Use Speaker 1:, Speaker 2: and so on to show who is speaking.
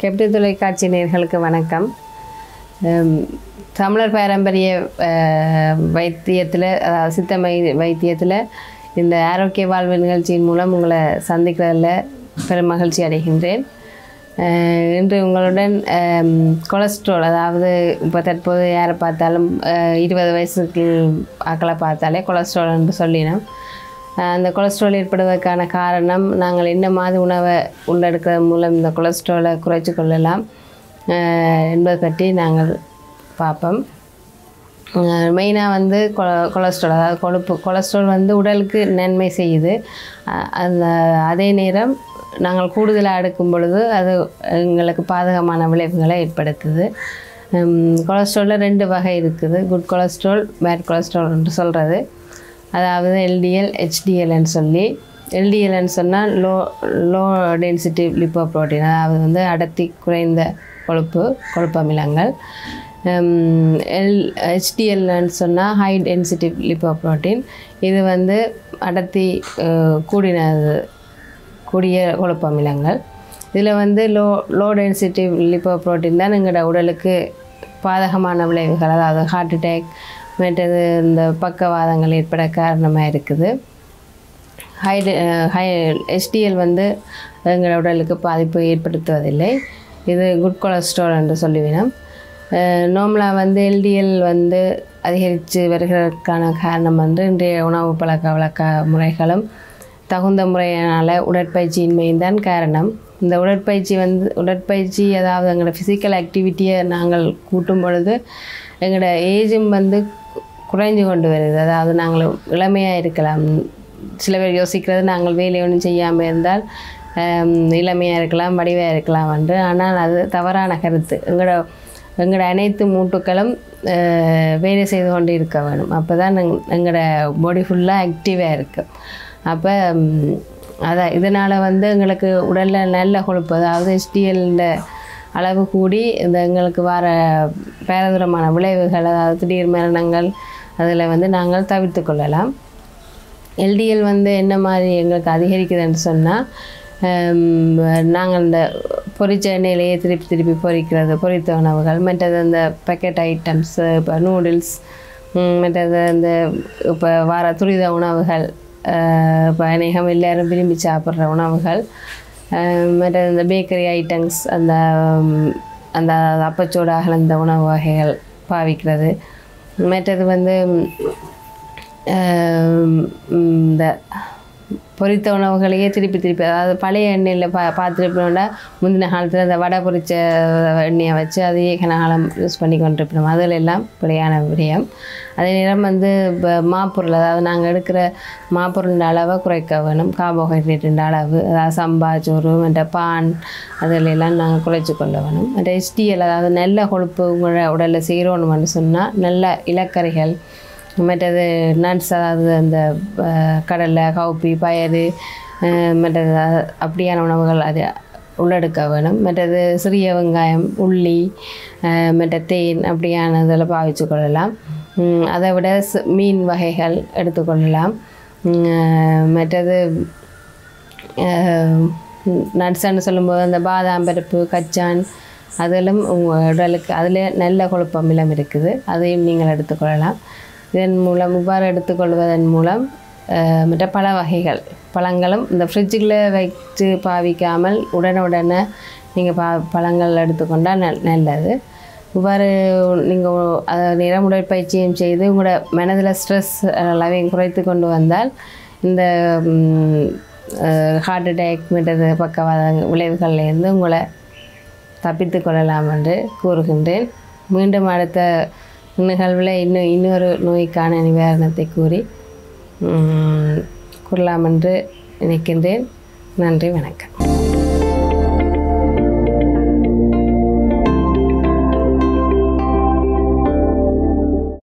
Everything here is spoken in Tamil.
Speaker 1: கெப்டி தொலைக்காட்சி நேயர்களுக்கு வணக்கம் ஹம், தமிழர் பாரம்பரிய வைத்தியத்தில் அதாவது சித்த மை வைத்தியத்தில் இந்த ஆரோக்கிய வாழ்வு நிகழ்ச்சியின் மூலம் உங்களை சந்திக்கிறதுல பெரும் மகிழ்ச்சி அடைகின்றேன் அஹ், இன்று உங்களுடன் ஹம், கொலஸ்ட்ரால் அதாவது இப்போ தற்போது யாரை பார்த்தாலும் அஹ், இருபது வயசுக்கு ஆக்களை பார்த்தாலே கொலஸ்ட்ரால் என்று சொல்லினோம் அஹ் அந்த கொலஸ்ட்ரால் ஏற்படுவதற்கான காரணம் நாங்கள் என்ன மாதிரி உணவை உள்ளெடுக்கிறது மூலம் இந்த கொலஸ்ட்ராலை குறைச்சி கொள்ளலாம் அஹ் என்பது பற்றி நாங்கள் பார்ப்போம் மெயினாக வந்து கொ கொலஸ்ட்ரால் அதாவது கொழுப்பு கொலஸ்ட்ரால் வந்து உடலுக்கு நன்மை செய்யுது அஹ் அந்த அதே நேரம் நாங்கள் கூடுதலாக எடுக்கும் பொழுது அது எங்களுக்கு பாதகமான விளைவுகளை ஏற்படுத்துது கொலஸ்ட்ராலில் ரெண்டு வகை இருக்குது குட் கொலஸ்ட்ரால் பேட் கொலஸ்ட்ரால் என்று சொல்கிறது அதாவது எல்டிஎல் ஹெச்டிஎல்னு சொல்லி எல்டிஎல்னு சொன்னால் low low density lipoprotein அதாவது வந்து அடர்த்தி குறைந்த கொழுப்பு கொழுப்பு அமிலங்கள் எல் ஹெச்டிஎல்னு சொன்னால் ஹை டென்சிட்டி லிப்போ புரோட்டீன் இது வந்து அடர்த்தி அஹ், கூடினது கூடிய கொழுப்பு அமிலங்கள் இதில் வந்து low low density lipoprotein தான் எங்களோட உடலுக்கு பாதகமான விளைவுகள் அதாவது ஹார்ட் அட்டேக் மற்றது இந்த பக்கவாதங்கள் ஏற்பட காரணமாக இருக்குது ஹை ஹை எஸ்டிஎல் வந்து எங்கள் உடலுக்கு பாதிப்பு ஏற்படுத்துவதில்லை இது குட் கொலஸ்ட்ரால் என்று சொல்லுவினோம் நார்மலாக வந்து எல்டிஎல் வந்து அதிகரித்து வருகிறதுக்கான காரணம் வந்து இன்றைய உணவு பழக்க வழக்க முறைகளும் தகுந்த முறையினால் உடற்பயிற்சியின்மையும் தான் காரணம் இந்த உடற்பயிற்சி வந்து உடற்பயிற்சி அதாவது எங்களோட ஃபிசிக்கல் ஆக்டிவிட்டியை நாங்கள் கூட்டும் பொழுது எங்களோட ஏஜும் வந்து குறைஞ்சு கொண்டு வருது அதாவது நாங்கள் இளமையாக இருக்கலாம் சில பேர் யோசிக்கிறது நாங்கள் வேலை ஒன்றும் செய்யாமல் இருந்தால் இளமையாக இருக்கலாம் வடிவாக இருக்கலாம் என்று ஆனால் அது தவறான கருத்து எங்களோட எங்களோட அனைத்து மூட்டுக்களும் அஹ், வேலை செய்து கொண்டு இருக்க வேணும் அப்போ தான் எங்களோட பாடி ஃபுல்லாக ஆக்டிவாக இருக்கும் அப்போ அதான் இதனால் வந்து எங்களுக்கு உடலில் நல்ல கொழுப்பு அதாவது HDL-ட அளவு கூடி இந்த எங்களுக்கு வர பேரதூரமான விளைவுகள் அதாவது திடீர் மரணங்கள் அதில் வந்து நாங்கள் தவிர்த்து கொள்ளலாம் எல்டிஎல் வந்து என்ன மாதிரி எங்களுக்கு அதிகரிக்குதுன்னு சொன்னால் நாங்கள் இந்த பொரிச்ச எண்ணெயிலேயே திருப்பி திருப்பி பொரிக்கிறது பொரித்த உணவுகள் மற்றது அந்த பேக்கெட் ஐட்டம்ஸ் இப்போ நூடுல்ஸ் மற்றது இந்த இப்போ வர துரித உணவுகள் அஹ், இப்போ அநேகம் எல்லாரும் விரும்பி சாப்பிட்ற உணவுகள் அஹ், மற்றது இந்த பேக்கரி ஐட்டம்ஸ் அந்த ம், அந்த அப்பச்சோடு அகலந்த உணவு வகைகள் பாவிக்கிறது மற்றது வந்து ஆம், இந்த பொரித்த உணவுகளையே திருப்பி திருப்பி அதாவது பழைய எண்ணெயில் பா பார்த்துருப்போம்னா முந்தின காலத்தில் அந்த வடை பொரித்த எண்ணெயை வச்சு அதையே கனகாலம் யூஸ் பண்ணி கொண்டிருப்போம் அதில் எல்லாம் பிழையான விடயம் அதே நேரம் வந்து இப்போ மாப்பொருள் அதாவது நாங்கள் எடுக்கிற மாப்பொருளின் அளவை குறைக்க வேணும் கார்போஹைட்ரேட்டின் அளவு அதாவது சம்பா சோறு மற்ற பான் அதில் எல்லாம் நாங்கள் குறைச்சி கொள்ள வேணும் மற்ற HDL அதாவது நல்ல கொழுப்பு உங்களோட உடலில் செய்கிறோன்னு சொன்னால் நல்ல இலக்கறிகள் மற்றது நட்ஸ் அதாவது அந்த அஹ், கடலை கவுப்பி பயறு அஹ், மற்றது அ- அப்படியான உணவுகள் அது உள்ளெடுக்க வேணும் மற்றது சிறிய வெங்காயம் உள்ளி அஹ், மற்ற தேன் அப்படியான இதில் பாவிச்சு கொள்ளலாம் உம், அதை விட ஸ்- மீன் வகைகள் எடுத்துக்கொள்ளலாம் உம், அஹ், மற்றது நட்ஸ்ன்னு சொல்லும்போது அந்த பாதாம் பருப்பு கச்சான் அதிலும் உங்கள் உடலுக்கு அதில் நல்ல கொழுப்பு அமிலம் இருக்குது அதையும் நீங்கள் எடுத்துக்கொள்ளலாம் இதன் மூலம் இவ்வாறு எடுத்துக்கொள்வதன் மூலம் அஹ், மற்ற பழ வகைகள் பழங்களும் இந்த ஃப்ரிட்ஜில் வைத்து பாவிக்காமல் உடனுடனே நீங்கள் பா பழங்கள் எடுத்துக்கொண்டால் நல் நல்லது இவ்வாறு நீங்கள் அதை நிறம் உடற்பயிற்சியும் செய்து உங்களோட மனதில் ஸ்ட்ரெஸ் லெவலையும் குறைத்து கொண்டு வந்தால் இந்த ஹார்ட் அட்டாக் மற்றது பக்கவாத விளைவுகள்லேருந்து உங்களை தப்பித்து கொள்ளலாம் என்று கூறுகின்றேன் மீண்டும் அடுத்த நிகழ்வில் இன்னும் இன்னொரு நோய்க்கான நிவாரணத்தை கூறி உம், கூறலாம் என்று நினைக்கின்றேன் நன்றி வணக்கம்